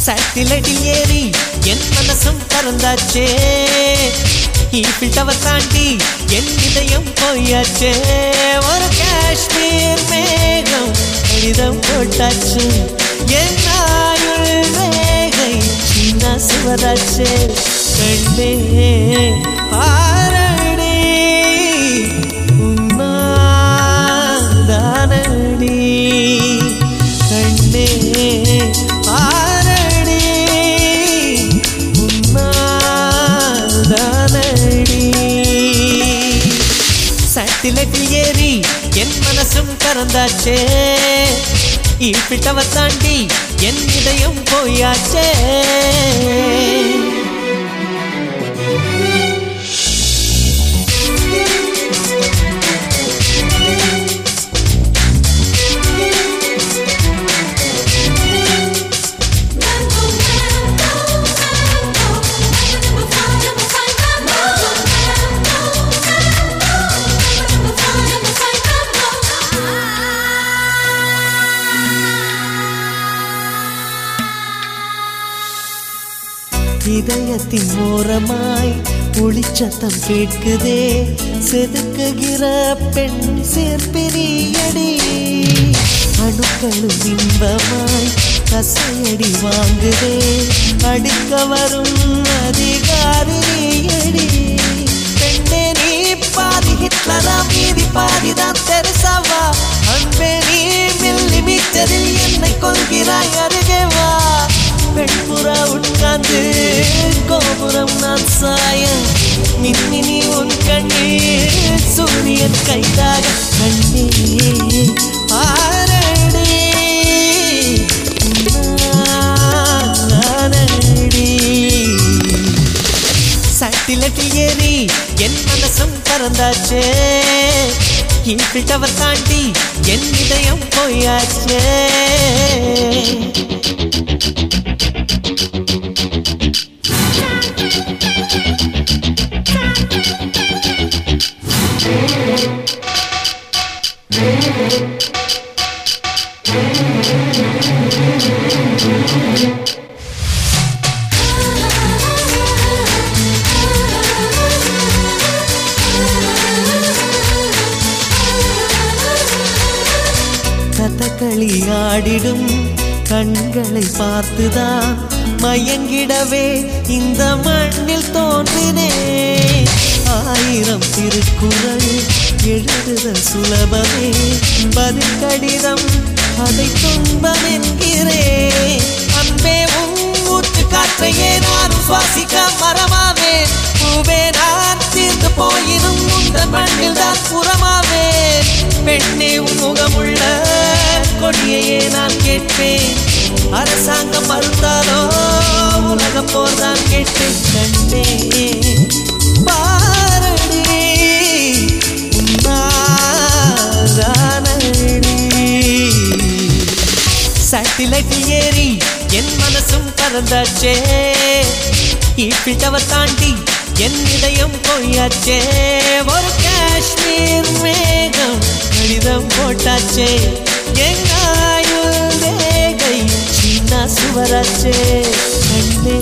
சாட்டிலைட்டில் ஏறி என் மனசும் பறந்தாச்சே Eiffel tower தாண்டி என் இதயம் போயாச்சே ஒரு காஷ்மீர் மேகம் கடிதம் போட்டாச்சு என் ஆயுள் ரேகை சின்ன சுவராச்சு கண்டே பாரடி உன்னாதானடி கண்ணே பாரடி உன்னாதானடி சட்டிலட்டில் ஏறி என் மனசும் கறந்தாச்சே ஈப்பிட்டவ தாண்டி என் இதயம் போயாச்சே இதயத்தின் ஓரமாய் ஒளிச்சத்தம் கேட்குதே செதுக்குகிற பெண் சேர்ப்பிரியடி அணுக்களும் இன்பமாய் கசையடி வாங்குதே அடுக்க வரும் அதிகாரியடி பெண்ணே நீ பாதி ஹிட்லரா மீதி பாதிதான் தெரசாவா அன்பே நீ மில்லி மீட்டரில் என்னை கொள்கிறாய் அருகே வா பெண்புறா உட்கார்ந்து கோபுரம் நான் சாய மின்மினி உன் கண்ணீர் சூரியன் கைதாக கண்ணே ஆரடி நானடி சட்டிலட்டில் ஏறி என் மனசும் பறந்தாச்சே இன்பிட்டவர் தாண்டி என் இதயம் போயாச்சே கதகளி ஆடிடும் கண்களை பார்த்துதான் மயங்கிடவே இந்த மண்ணில் தோன்றினே ஆயிரம் திருக்குறள் எழுதுதல் சுலபமே பதில் கடிதம் அதை துன்பம் என்கிறேன் அன்பே உன் மூச்சு காற்றையே நான் சுவாசிக்க மரமாவேன் பூவே நான் தீர்ந்து போயினும் உந்தன் மண்ணில் தான் புறமாவேன் பெண்ணே உன் முகமுள்ள கொடியையே நான் கேட்பேன் அரசாங்கம் மறுத்தாலோ உலகம் போர் தான் கேட்பேன் கண்டே பாரடி உன்னாதானடி சாட்டிலைட்டில் ஏறி என் மனசும் பறந்தாச்சே ஈப்பிட்டவ தாண்டி என் இதயம் போயாச்சே ஒரு காஷ்மீர் மேகம் கடிதம் போட்டாச்சே எங்காயுள் ரேகை சின்ன சுவராச்சே கண்ணே